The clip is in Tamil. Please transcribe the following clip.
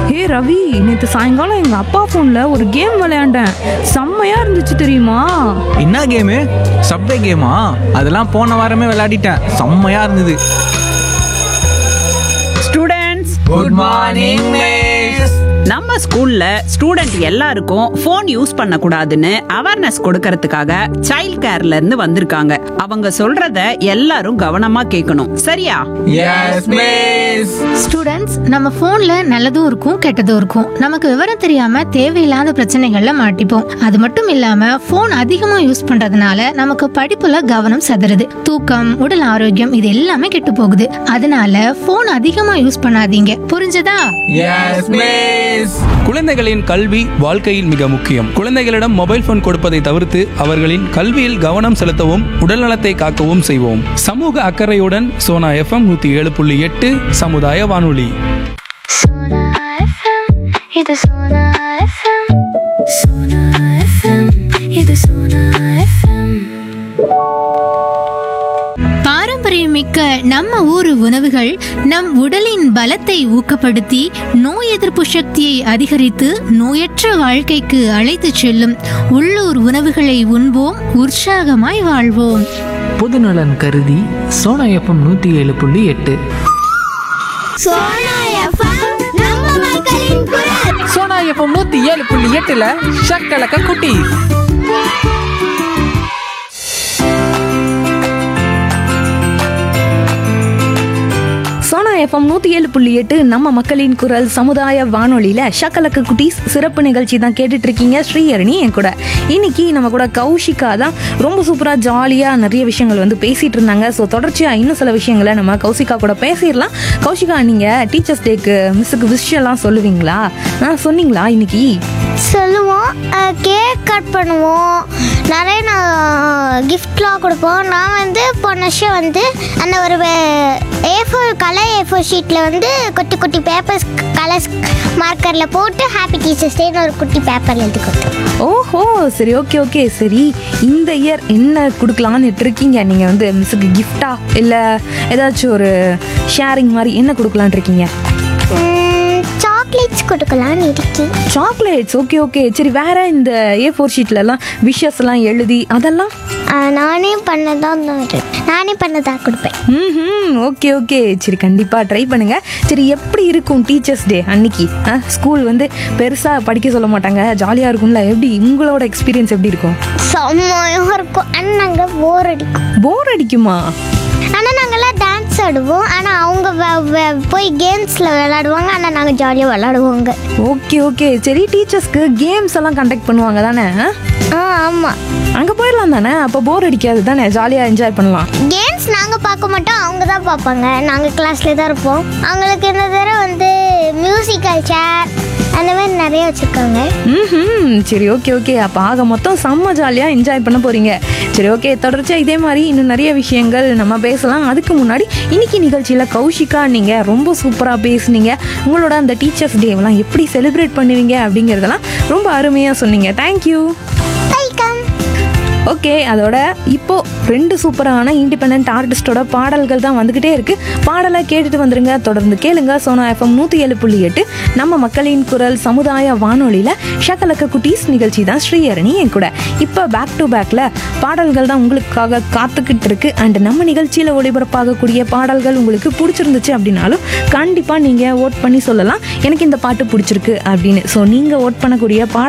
ஹே ரவி நேற்று சாயங்காலம் எங்கள் அப்பா ஃபோனில் ஒரு கேம் விளையாண்டேன் செம்மையா இருந்துச்சு தெரியுமா என்ன கேமு சப்வே கேமா அதெல்லாம் போன வாரமே விளையாடிட்டேன் செம்மையா இருந்தது ஸ்டூடெண்ட்ஸ் குட் மார்னிங் மிஸ் நம்ம ஸ்கூல்ல ஸ்டூடெண்ட் எல்லாருக்கும் ஃபோன் யூஸ் பண்ண கூடாதுன்னு அவேர்னஸ் கொடுக்கறதுக்காக சைல்ட் கேர்ல இருந்து வந்திருக்காங்க அவங்க சொல்றத எல்லாரும் கவனமா கேட்கணும் சரியா எஸ் மிஸ் ஸ்டூடெண்ட்ஸ் நம்ம போன்ல நல்லதும் இருக்கும் கெட்டதும் இருக்கும் நமக்கு விவரம் தெரியாம தேவையில்லாத பிரச்சனைகள்ல மாட்டிப்போம் அது மட்டும் இல்லாம போன் அதிகமா யூஸ் பண்றதுனால நமக்கு படிப்புல கவனம் சதுருது தூக்கம் உடல் ஆரோக்கியம் இது எல்லாமே கெட்டு போகுது அதனால போன் அதிகமா யூஸ் பண்ணாதீங்க புரிஞ்சதா எஸ் மிஸ் குழந்தைகளின் கல்வி வாழ்க்கையில் மிக முக்கியம் குழந்தைகளிடம் மொபைல் போன் கொடுப்பதை தவிர்த்து அவர்களின் கல்வியில் கவனம் செலுத்தவும் உடல்நலத்தை காக்கவும் செய்வோம் சமூக அக்கறையுடன் சோனா எஃப்எம் நூத்தி ஏழு புள்ளி எட்டு சமுதாய வானொலி Sona FM, இது Sona FM. Sona FM, இது Sona FM. பாரம்பரியமிக்க நம்ம ஊரு உணவுகள் நம் உடலின் பலத்தை ஊக்கப்படுத்தி நோய் எதிர்ப்பு சக்தியை அதிகரித்து நோயற்ற வாழ்க்கைக்கு அழைத்துச் செல்லும் உள்ளூர் உணவுகளை உண்போம் உற்சாகமாய் வாழ்வோம் பொதுநலன் கருதி சோனா எஃப்எம் நூற்றி ஏழு புள்ளி எட்டு சோனா எஃப்எம் நூற்றி ஏழு புள்ளி எட்டுல ஷக்கலக்க குட்டி சோனா எஃப்எம் நூற்றி ஏழு புள்ளி எட்டு நம்ம மக்களின் குரல் சமுதாய வானொலியில் ஷக்கலக்கு குட்டீஸ் சிறப்பு நிகழ்ச்சி தான் கேட்டுட்டு இருக்கீங்க ஸ்ரீஹரணி என் கூட இன்னைக்கு நம்ம கூட கௌஷிகா தான் ரொம்ப சூப்பராக ஜாலியாக நிறைய விஷயங்கள் வந்து பேசிட்டு இருந்தாங்க ஸோ தொடர்ச்சியாக இன்னும் சில விஷயங்களை நம்ம கௌஷிகா கூட பேசிடலாம் கௌஷிகா நீங்கள் டீச்சர்ஸ் டேக்கு மிஸ்ஸுக்கு விஷயம்லாம் சொல்லுவீங்களா ஆ சொன்னீங்களா இன்னைக்கு சொல்லுவோம் கேக் கட் பண்ணுவோம் நிறைய நான் கிஃப்ட்லாம் கொடுப்போம் நான் வந்து போன வருஷம் வந்து அந்த ஒரு A four colour A four ஷீட்டில் வந்து குட்டி குட்டி பேப்பர்ஸ் கலர்ஸ் மார்க்கரில் போட்டு ஹாப்பி டீச்சர்ஸ் டேன்னு ஒரு குட்டி பேப்பரில் எழுதி கொடுத்தோம் ஓஹோ சரி ஓகே ஓகே சரி இந்த இயர் என்ன கொடுக்கலான்னு இருக்கீங்க நீங்கள் வந்து மிஸ்ஸுக்கு கிஃப்டா இல்லை ஏதாச்சும் ஒரு ஷேரிங் மாதிரி என்ன கொடுக்கலான்னு இருக்கீங்க சாக்லேட்ஸ் கொடுக்கலான்னு இருக்கேன் சாக்லேட்ஸ் ஓகே ஓகே சரி வேற இந்த ஏ ஃபோர் ஷீட்லலாம் விஷஸ்லாம் எழுதி அதெல்லாம் ஆஹ் நானே பண்ணதான் நானே பண்ணதான் கொடுப்பேன் ம் ஓகே ஓகே சரி கண்டிப்பாக ட்ரை பண்ணுங்க சரி எப்படி இருக்கும் டீச்சர்ஸ் டே அன்னைக்கு ஸ்கூல் வந்து பெருசாக படிக்க சொல்ல மாட்டாங்க ஜாலியாக இருக்கும்ல எப்படி உங்களோட எக்ஸ்பீரியன்ஸ் எப்படி இருக்கும் செம்மையாக இருக்கும் ஆனால் நாங்கள் போர் அடிக்கும் போர் அடிக்குமா ஆனால் நாங்கள்லாம் டான்ஸ் ஆடுவோம் ஆனால் அவங்க வ- வ- போய் கேம்ஸில் விளையாடுவாங்க ஆனால் நாங்கள் ஜாலியாக விளையாடுவோங்க ஓகே ஓகே சரி டீச்சர்ஸ்க்கு கேம்ஸ் எல்லாம் கண்டக்ட் பண்ணுவாங்க தானே ஆ ஆமாம் அங்கே போயிடலாம் தானே அப்போ போர் அடிக்காது தானே ஜாலியாக என்ஜாய் பண்ணலாம் கேம்ஸ் நாங்கள் பார்க்க மாட்டோம் அவங்க தான் பார்ப்பாங்க நாங்கள் கிளாஸ்ல தான் இருப்போம் அவங்களுக்கு இந்த தடவை வந்து மியூசிக்கல் சேர் அந்த மாதிரி நிறைய வச்சுருக்காங்க ம் சரி ஓகே ஓகே அப்போ ஆக மொத்தம் செம்ம ஜாலியாக என்ஜாய் பண்ண போகிறீங்க சரி ஓகே தொடர்ச்சியாக இதே மாதிரி இன்னும் நிறைய விஷயங்கள் நம்ம பேசலாம் அதுக்கு முன்னாடி இன்னைக்கு நிகழ்ச்சியில் கௌஷிகா நீங்கள் ரொம்ப சூப்பராக பேசுனீங்க உங்களோட அந்த டீச்சர்ஸ் டேவெல்லாம் எப்படி செலிப்ரேட் பண்ணுவீங்க அப்படிங்கிறதெல்லாம் ரொம்ப அருமையாக சொன்னீங்க தேங்க்யூ வெல்கம் ஓகே அதோட இப்போ ரெண்டு சூப்பரான இண்டிபெண்ட் ஆர்டிஸ்டோட பாடல்கள் தான் வந்துக்கிட்டே இருக்கு பாடலை கேட்டுட்டு வந்துருங்க தொடர்ந்து கேளுங்க சோனா எஃப்எம் நூற்றி ஏழு புள்ளி எட்டு நம்ம மக்களின் குரல் சமுதாய வானொலியில் ஷக்கலக்க குட்டீஸ் நிகழ்ச்சி தான் ஸ்ரீஹரணி என் கூட இப்போ பேக் டு பேக்கில் பாடல்கள் தான் உங்களுக்காக காத்துக்கிட்டு இருக்கு அண்ட் நம்ம நிகழ்ச்சியில் ஒளிபரப்பாகக்கூடிய பாடல்கள் உங்களுக்கு பிடிச்சிருந்துச்சு அப்படின்னாலும் கண்டிப்பாக நீங்கள் ஓட் பண்ணி சொல்லலாம் எனக்கு இந்த பாட்டு பிடிச்சிருக்கு அப்படின்னு ஸோ நீங்கள் ஓட் பண்ணக்கூடிய பாடல்